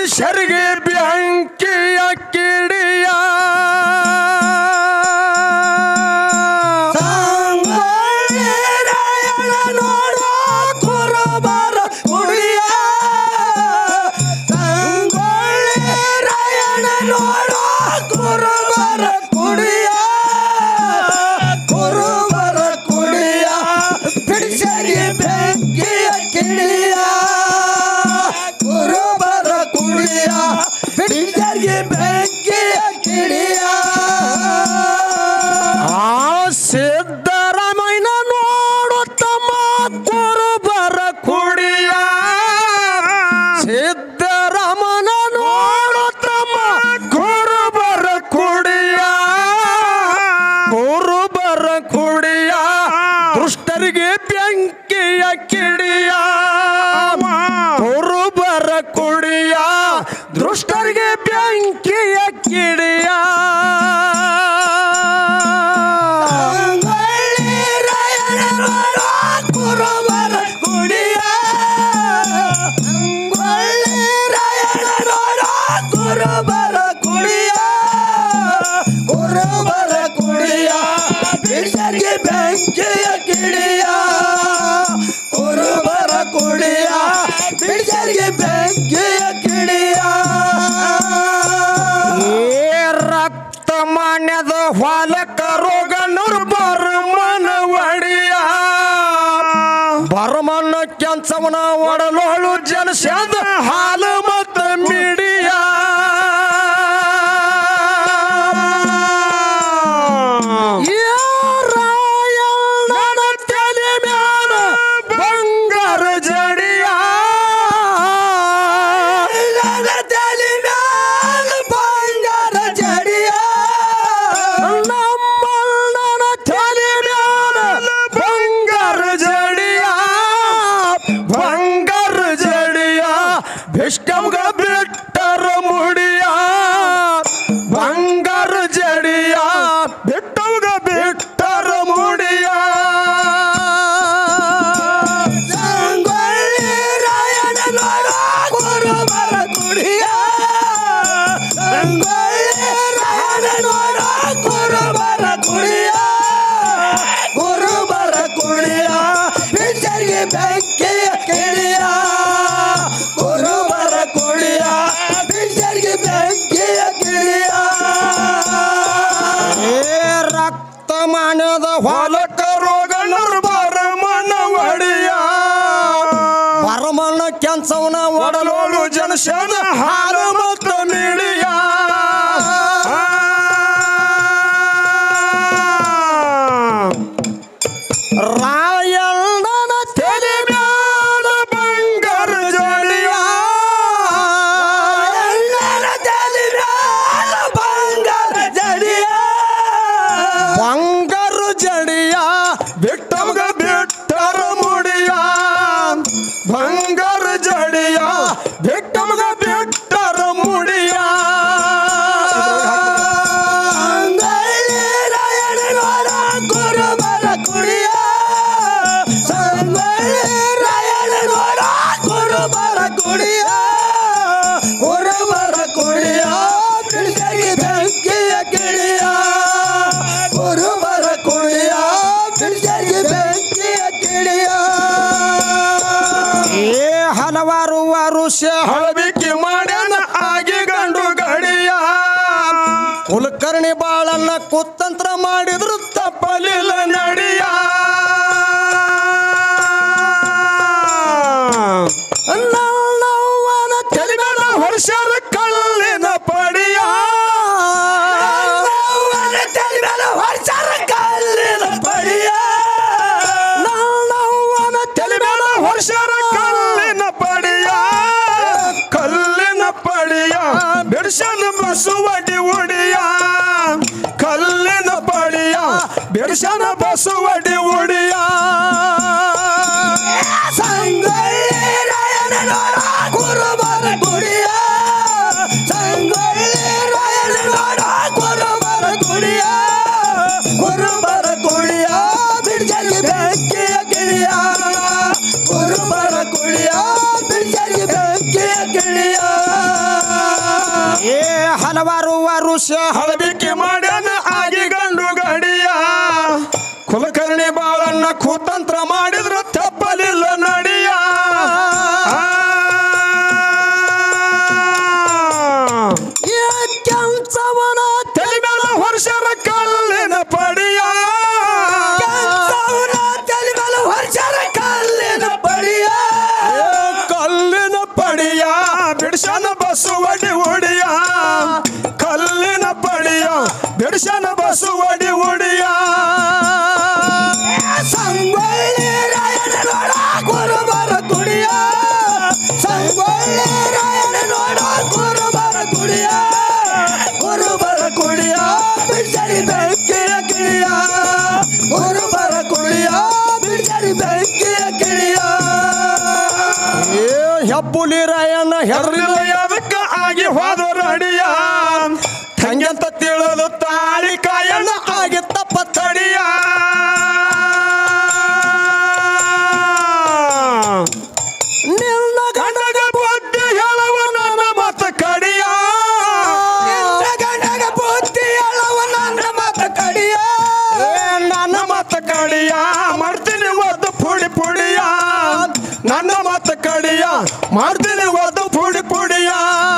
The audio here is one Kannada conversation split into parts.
ಪುರುಷರಿಗೆ ಬೆಂಕಿಯ ಕಿಡಿಯ ಸಂಗೊಳ್ಳಿರಾಯಣ ನೋಡೋ ಕುರುಬರ ಕುಡಿಯ ಸಂಗೊಳ್ಳಿರಾಯಣ ನೋಡೋ ಕುರುಬರ ಕುಡಿಯ ಕುರುಬರ ಕುಡಿಯ ಬಿಡಿಸರಿ ಬೆಂಕಿಯ ಕಿಡಿಯ ಕುರುಬರ ಕುಡಿಯ ಬಿಡಿಸರಿ ಬೆಂಕಿಯ ಕಿಡಿಯ ಆ ಸಿದ್ದರಾಮಯ್ಯನ ನೋಡುತ್ತಮ್ಮ ಕುರುಬರ ಕುಡಿಯ ಸಿದ್ದರಾಮನ ನೋಡುತ್ತಮ್ಮ ಕುರುಬರ ಕುಡಿಯ ಕುರುಬರ ಕುಡಿಯ ದುಷ್ಟರಿಗೆ ಬೆಂಕಿಯ ಕಿಡಿಯ ಕುರುಬರ ಕುಡಿಯ ದುಷ್ಟರಿಗೆ ಬೆಂಕಿಯ ಕಿಡಿಯ ಕುರುಬರ ಕುಡಿಯ ಕುರುಬರ ಕುಡಿಯ ಕುರುಬರ ಕುಡಿಯ ಬಿಡ್ಸರ್ಗೆ ಬೆಂಕಿಯ ಕಿಡಿಯ ಕುರುಬರ ಕುಡಿಯ ಬಿಡ್ಸರ್ಗೆ ಬೆಂಕಿಯ ಕಿಡಿಯ ಏ ರಕ್ತ ಮಾನ್ಯದ ಹೊಲಕ ರೋಗ ಬರ್ಮನ ಒಡಿಯ ಬರ್ಮನ ಕೆಂಚವನ ಒಡಲೋಳು ಜನಸದ ಹಾಲು ಮತ್ತ ಮಿಡಿಯ ಏ ರಾಯಣ್ಣನ ತಲೆ ಮ್ಯಾಲ ಬಂಗಾರ ಜಡಿಯ ನನ್ನ ತಲೆ ಮ್ಯಾಲ ಬಂಗಾರ ಜಡಿಯ ನಮ್ಮಣ್ಣನ ತಲೆ ಮ್ಯಾಲ ಬಂಗಾರ ಜಡಿಯ ಬಂಗಾರ ಜಡಿಯ ಭಿಷ್ಟಮ್ಗ ಬಿಟ್ಟರ ಮುಡಿಯ ಬಂಗಾರ ಜಡಿಯ ಬಿಟ್ಟವ್ಗ ಬಿಟ್ಟರ ಮುಡಿಯ ಸಂಗೊಳ್ಳಿ ರಾಯಣ ನೋಡ ಕುರುಬರ ಕುಡಿಯ ಸಂಗೊಳ್ಳಿ ರಾಯಣ ನೋಡ ಕುರುಬರ ಕುಡಿಯ ಕುರುಬರ ಕುಡಿಯ ಬಿಚ್ಚರಿಗೆ ಬೆಂಕಿಯ ಕಿಡಿಯ ಕುರುಬರ ಕುಡಿಯ ಬಿಚ್ಚರಿಗೆ ಬೆಂಕಿಯ ಕಿಡಿಯ ಏ ರಕ್ತ ಮಾನದ ಹೊಲಕ ರೋಗ ಬರ್ಮನ ಒಡಿಯ ಬರ್ಮನ ಕೆಂಚವನ ಒಡಲೋಳು ಜನಸದ ಹಾಲು ಮತ್ತ ಮಿಡಿಯ ರಾಯಣ್ಣನ ತಲೆ ಮ್ಯಾಲ ಬಂಗಾರ ಜಡಿಯ ಎಲ್ಲರ ತಲೆ ಮ್ಯಾಲ ಬಂಗಾರ ಜಡಿಯ ಬಂಗಾರ ಜಡಿಯ ಬಿಟ್ಟಮ್ಗ ಬಿಟ್ಟರ ಮುಡಿಯ ಬಂಗಾರ ಜಡಿಯ ಬಿಟ್ಟಮ್ಗ ಬಿಟ್ಟರ ಮುಡಿಯ ಸಂಗೊಳ್ಳಿ ರಾಯಣ ನೋಡ ಕುರುಬರ ಕುಡಿಯ ಸಂಗೊಳ್ಳಿ ರಾಯಣ ನೋಡ ಕುರುಬರ ಕುಡಿಯ ಕುರುಬರ ಕುಡಿಯ ಬಿಡಿಸರಿ ಬೆಂಕಿಯ ಕಿಡಿಯ ಕುರುಬರ ಕುಡಿಯ ಬಿಡಿಸರಿ ಬೆಂಕಿಯ ಕಿಡಿಯ ಏ ಹಲವಾರು ವರುಷ ಹಳಬಿಕ್ಕಿ ಮಾಡ್ಯಾನ ಆಗಿ ಗಂಡು ಗಡಿಯ ಕುಲಕರ್ಣಿ ಬಾಳನ್ನ ಕುತಂತ್ರ ಮಾಡಿದ್ರು ತಪ್ಪಲಿಲ್ಲ ನಡಿಯ ನನ್ನವ್ವನ ತಲೆ ಮೇಲೆ ಹೊರಸ್ಯಾರ ಕಲ್ಲಿನ ಪಡಿಯ ಅವನ ತಲೆ ಮೇಲೆ ಹೊರ್ಸಾರ ಕಲ್ಲಿನ ಪಡಿಯ ನನ್ನವ್ವನ ತಲೆ ಮೇಲೆ ಹೊರಸ್ಯಾರ ಕಲ್ಲಿನ ಪಡಿಯ ಕಲ್ಲಿನ ಪಡಿಯ ಬಿಡ್ಸನ ಬಸುವಡಿ ಉಡಿಯ ಕಲ್ಲಿನ ಪಡಿಯ ಬಿಡ್ಸನ ಬಸುವಡಿ ಉಡಿಯ ಸಂಗೊಳ್ಳಿ ರಾಯಣ ನೋಡ ಕುರುಬರ ಕುಡಿಯ ಸಂಗೊಳ್ಳಿ ರಾಯಣ ನೋಡ ಕುರುಬರ ಕುಡಿಯ ಕುರುಬರ ಕುಡಿಯ ಬಿಡ್ಜಲ್ಲಿ ಬೆಂಕಿಯ ಕಿಡಿಯ ಕುರುಬರ ಕುಡಿಯ ಬಿಡ್ಜಲ್ಲಿ ಬೆಂಕಿಯ ಕಿಡಿಯ ವರುಷ ಹಳಬಿಕೆ ಮಾಡ್ಯಾನ ಆಗಿ ಗಂಡು ಗಡಿಯ ಕುಲಕರ್ಣಿ ಬಾಳನ್ನ ಕುತಂತ್ರ ಮಾಡಿದ್ರ ತಪ್ಪಲಿಲ್ಲ ನಡಿಯ ಕೆಂಚವನ ತಲೆ ಮೇಲೆ ವರ್ಷರ ಕಲ್ಲಿನ ಪಡಿಯ ಕೆಂಚವನ ತಲೆ ಮೇಲೆ ವರ್ಷರ ಕಲ್ಲಿನ ಪಡಿಯ ಏ ಕಲ್ಲಿನ ಪಡಿಯ ಬಿಡ್ಸನ ಬಸುವಡಿ ಒಡಿಯ ಕಲ್ಲಿನ ಪಡಿಯ ಬಿಡ್ಸನ ಬಸುವಡಿ ಒಡಿಯ ಸಂಗೊಳ್ಳಿ ರಾಯನ ನೋಡ ಕುರುಬರ ಕುಡಿಯ ಸಂಗೊಳ್ಳಿ ರಾಯನ ನೋಡ ಕುರುಬರ ಕುಡಿಯ ಕುರುಬರ ಕುಡಿಯ ಬಿಡ್ಸರಿ ಬೆಂಕಿಯ ಕಿಳಿಯ ಕುರುಬರ ಕುಡಿಯ ಬಿಡ್ಸರಿ ಬೆಂಕಿಯ ಕಿಳಿಯ ಏ ಹೆಬ್ಬುಲಿ ರಾಯಣ್ಣ ಹೆದರಿಲ್ಲ ಅದಕ್ಕ ಆಗಿ ಹೋದವರು ಅಡಿಯ ಹಂಗೆಂತ ತಿಳಿದು ತಾಳಿ ಕಾಯಣ್ಣ ಆಗಿ ತಪ್ಪ ತಡಿಯ ನಿನ್ನ ಗಂಡಗ ಬುದ್ಧಿ ಹೇಳುವ ನನ್ನ ಮತ ಕಡಿಯ ಗಂಡ ಗಂಡಗ ಬುದ್ಧಿ ಹೇಳುವ ನನ್ನ ಮತ ಕಡಿಯ ಏ ನನ್ನ ಮತ ಕಡಿಯ ಮಾಡ್ತೀನಿ ಒದ್ದು ಪುಡಿ ಪುಡಿಯ ನನ್ನ ಮತ ಕಡಿಯ ಮಾಡ್ತೀನಿ ಒದ್ದು ಪುಡಿ ಪುಡಿಯ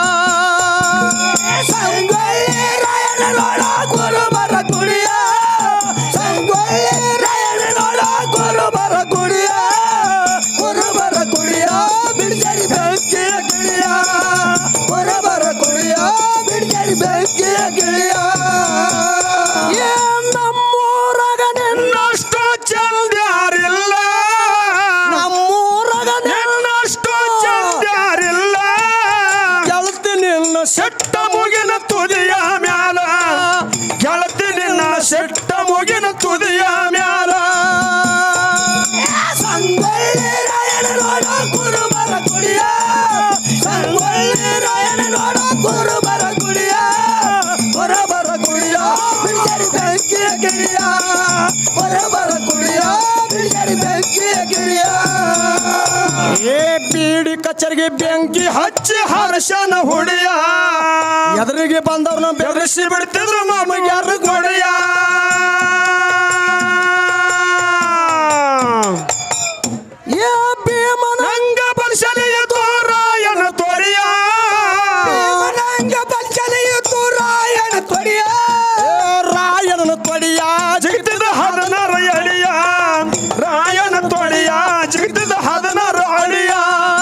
ಸಂಗೊಳ್ಳಿ ರಾಯನ ನೋಡ ಕುರುಬರ ಕುಡಿಯ ಸಂಗೊಳ್ಳಿ ರಾಯನ ನೋಡ ಕುರುಬರ ಕುಡಿಯ ಕುರುಬರ ಕುಡಿಯ ಬಿಡ್ಸರಿ ಬೆಂಕಿಯ ಗಿಳಿಯ ಕುರುಬರ ಕುಡಿಯ ಬಿಡ್ಸರಿ ಬೆಂಕಿಯ ಗಿಳಿಯ ಏ ನಮ್ಮೂರಗ ನಿನ್ನ ನನ್ನಷ್ಟು ಚಂದ ಯಾರಿಲ್ಲ ನಮ್ಮೂರಗ ನಿನ್ನಷ್ಟು ಚಂದ ಯಾರಿಲ್ಲ ಗೆಳತಿ ನಿನ್ನ ಸೆಟ್ಟ ಮುಗಿನ ತುದಿಯ ಮ್ಯಾಲ ಗೆಳತಿ ನಿನ್ನ ಸೆಟ್ಟ ಮುಗಿನ ತುದಿಯ ಮ್ಯಾಲ ಸಂಗೊಳ್ಳಿ ರಾಯನ ನೋಡ ಕುರುಬರ ಕುಡಿಯ ಸಂಗೊಳ್ಳಿ ರಾಯನ ನೋಡ ಕುರುಬರ ಕುಡಿಯ ಕುರುಬರ ಕುಡಿಯ ಬಿಡ್ಸರಿ ಬೆಂಕಿಯ ಗಿಳಿಯ ಕುರುಬರ ಕುಡಿಯ ಬಿಡ್ಸರಿ ಬೆಂಕಿಯ ಗಿಳಿಯ ಏ ಬೀಡಿ ಕಚರಿಗೆ ಬೆಂಕಿ ಹಚ್ಚಿ ಹರ್ಷನ ಹುಡಿಯ ಎದುರಿಗೆ ಬಂದವ್ರನ್ನ ಬೆದರಿಸಿ ಬಿಡ್ತಿದ್ರು ನಮಗೆ ಯಾರು ಕೊಡಿಯ ಏ ಭೀಮನ ನಂಗ ಬಲ್ಸಲಿಯ ತೋರಾಯನ ತೋರಿಯ ಭೀಮನಂಗ ಬಚ್ಚಲಿಯಿತು ರಾಯನ ತೊಡಿಯ ರಾಯಣನ ತೊಡಿಯ ಜಿಗಿತಿದ ಹದನಾರ ಅಡಿಯ ರಾಯಣ ತೊಡಿಯ ಜಿಗಿತಿದ ಹದನಾರ ಅಡಿಯ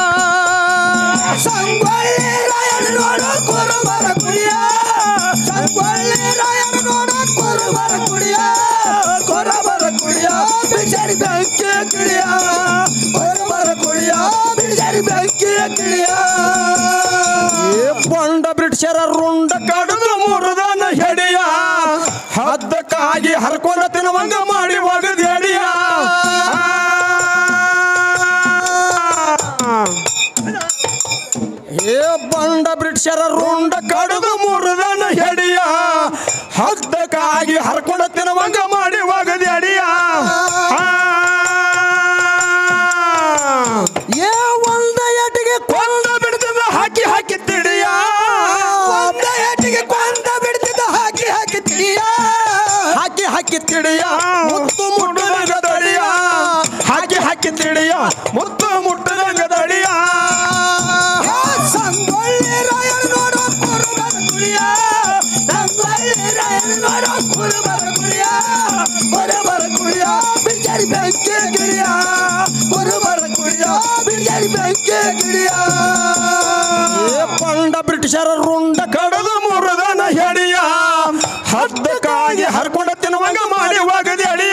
ಸಂಗೊಳ್ಳಿ ರಾಯನ ನೋಡ ಕುರುಬರ ಕುಡಿಯ ಸಂಗೊಳ್ಳಿ ರಾಯನ ನೋಡ ಕುರುಬರ ಕುಡಿಯ ಕುರುಬರ ಕುಡಿಯ ಬಿಡ್ಸರಿ ಬೆಂಕಿಯ ಕಿಳಿಯ ಕುರುಬರ ಕುಡಿಯ ಬಿಡ್ಸರಿ ಬೆಂಕಿಯ ಕಿಳಿಯ ಏ ಬಂಡ ಬ್ರಿಟಿಷರ ರುಂಡ ಕಡದು ಮುರಿದನ ಹೆಡಿಯ ಹದ್ದಕ್ಕಾಗಿ ಹರ್ಕೊಂಡ ತಿನ್ನುವಂಗ ಮಾಡಿ ಒಗದ ಹೆಡಿಯ ಏ ಬಂಡ ಬ್ರಿಟಿಷರ ರುಂಡ ಕಡದು ಮುರಿದನ ಹೆಡಿಯ ಹದ್ದಕ್ಕಾಗಿ ಹರ್ಕೊಂಡ ತಿನ್ನುವಂಗ ಮಾಡಿ ಒಗದ ಹೆಡಿಯ ಏ ಒಂದ ಎಟಿಗೆ ಕೊಂದ ಬಿಡ್ತದ ಹಾಕಿ ಹಾಕಿ ತಿಡಿಯ ಒಂದ ಎಟಿಗೆ ಕೊಂದ ಬಿಡ್ತಿದ್ದ ಹಾಕಿ ಹಾಕಿ ತಿಳಿಯ ಹಾಕಿ ಹಾಕಿ ತಿಳಿಯ ಮುತ್ತು ಮುಟ್ಟದಂಗ ದಡಿಯ ಹಾಕಿ ಹಾಕಿ ತಿಳಿಯ ಮುತ್ತು ಮುಟ್ಟದಂಗ ದಡಿಯ ಸಂಗೊಳ್ಳಿ ರಾಯನ ನೋಡ ಕುರುಬರ ಕುಡಿಯ ಸಂಗೊಳ್ಳಿ ರಾಯನ ನೋಡ ಕುರುಬರ ಕುಡಿಯ ಕುರುಬರ ಕುಡಿಯ ಬಿಡ್ಸರಿ ಬೆಂಕಿ ಗಿಳಿಯ ಕುರುಬರ ಕುಡಿಯ ಬಿಡ್ಸರಿ ಬೆಂಕಿ ಗಿಳಿಯ ಏ ಪಂಡ ಬ್ರಿಟಿಷರ ರುಂಡ ಕಡದು ಮುರಿದನ ಹೆಡಿಯ ಹದ್ದಕ್ಕಾಗಿ ಹರ್ಕೊಂಡ ತಿನ್ನುವಂಗ ಮಾಡಿ ಒಗದಿ ಅಡಿಯ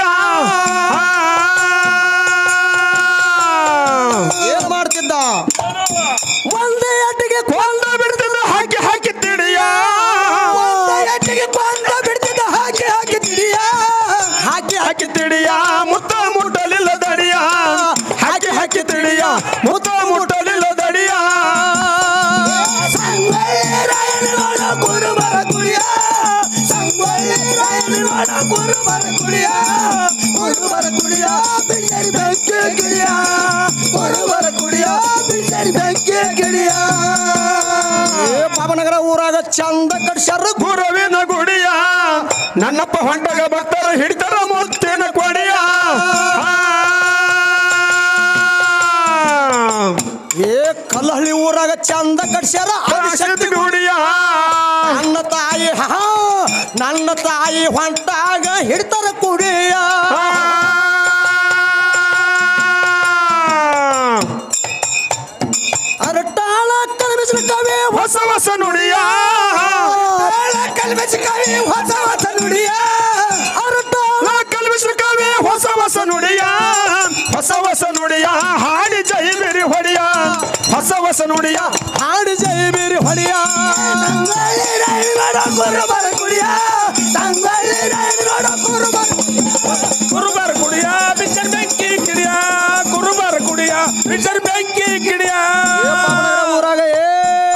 ಏನ್ ಮಾಡ್ತಿದ್ದ ಒಂದೇ ಎಟ್ಟಿಗೆ ಕೊಂದ ಬಿಡ್ತಿದ್ದ ಹಾಕಿ ಹಾಕಿ ತಿಡಿಯ ಒಂದೇ ಎಟ್ಟಿಗೆ ಕೊಂದ ಬಿಡ್ತಿದ್ದ ಹಾಕಿ ಹಾಕಿ ತಿಳಿಯ ಹಾಕಿ ಹಾಕಿ ತಿಳಿಯ ಮುತ್ತ ಮುಟ್ಟಲಿಲ್ಲ ದಡಿಯ ಹಾಕಿ ಹಾಕಿ ತಿಳಿಯ ಮುತ್ತ ಮುಟ್ಟಲಿಲ್ಲ ದಡಿಯ ಸಂಗೊಳ್ಳಿ ರಾಯನ ನೋಡ ಕುರುಬರ ಕುಡಿಯ ಸಂಗೊಳ್ಳಿ ರಾಯನ ನೋಡ ಕುರುಬರ ಕುಡಿಯ ಕುರುಬರ ಕುಡಿಯ ಬಿಡ್ಸರಿ ಬೆಂಕಿ ಗಿಳಿಯ ಕುರುಬರ ಕುಡಿಯ ಬಿಡ್ಸರಿ ಬೆಂಕಿ ಗಿಳಿಯ ಏ ಬಾಬನಗರ ಊರಾಗ ಚಂದ ಕಡ್ಸ್ಯಾರ ಗುರುವಿನ ಗುಡಿಯ ನನ್ನಪ್ಪ ಹೊಂಟಾಗ ಭಕ್ತರ ಹಿಡಿತಾರ ಮುತ್ತಿನ ಕೊಡಿಯ ಏ ಕಲ್ಲಹಳ್ಳಿ ಊರಾಗ ಚಂದ ಕಡ್ಸ್ಯಾರ ಆದಿಶಕ್ತಿ ಗುಡಿಯ ನನ್ನ ತಾಯಿ ಹಾ ನನ್ನ ತಾಯಿ ಹೊಂಟಾಗ ಹಿಡ್ತಾರ ಕುಡಿಯ ಅರಟಾಳ ಕಲ್ಮಿಸಿದ ಕವಿ ಹೊಸ ಹೊಸ ನುಡಿಯ ಕಲ್ಮಿಸಿ ಕವಿ ಹೊಸ ಹೊಸ ನುಡಿಯ ಅರಟಾಳ ಕಲ್ವಿಸ ಕವಿ ಹೊಸ ಹೊಸ ನುಡಿಯ ಹೊಸ ಹೊಸ ನುಡಿಯ ಹಾಡಿ ಜೈ ಬಿರಿ ಹೊಡಿಯ ಹೊಸ ಹೊಸ ನುಡಿಯ ಹಾಡಿ ಜೈ ಬೀರಿ ಹೊಡಿಯ ತಂಗಳ್ಳಿ ರೈಲುಗಳ ಕುರುಬರ ಕುಡಿಯ ತಂಗಳ್ಳಿ ರೈಲುಗಳ ಕುರುಬರ ಕುರುಬರ ಕುಡಿಯ ಬಿಚ್ಚರ್ ಬೆಂಕಿ ಕಿಡಿಯ ಕುರುಬರ ಕುಡಿಯ ಬಿಚ್ಚರ್ ಬೆಂಕಿ ಕಿಡಿಯ ಬಾಬನಗರ ಊರಾಗ ಏ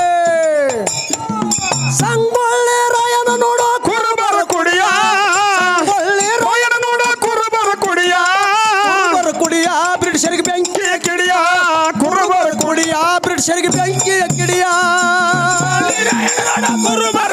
ಸಂಗೊಳ್ಳಿ ರಾಯನ ನೋಡೋ ಕುರುಬರ ಕುಡಿಯ ಸಂಗೊಳ್ಳಿ ರಾಯನ ನೋಡ ಕುರುಬರ ಕುಡಿಯ ಕುರುಬರ ಕುಡಿಯ ಬ್ರಿಟಿಷರಿಗೆ ಬೆಂಕಿ ಬೆಂಕಿ ಕಿಡಿಯ ಕುರುಬರ ಕುಡಿಯ ಕುಡಿಯ ಬ್ರಿಟಿಷರಿಗೆ ಬೆಂಕಿ ಕಿಡಿಯ ಕುರುಬರ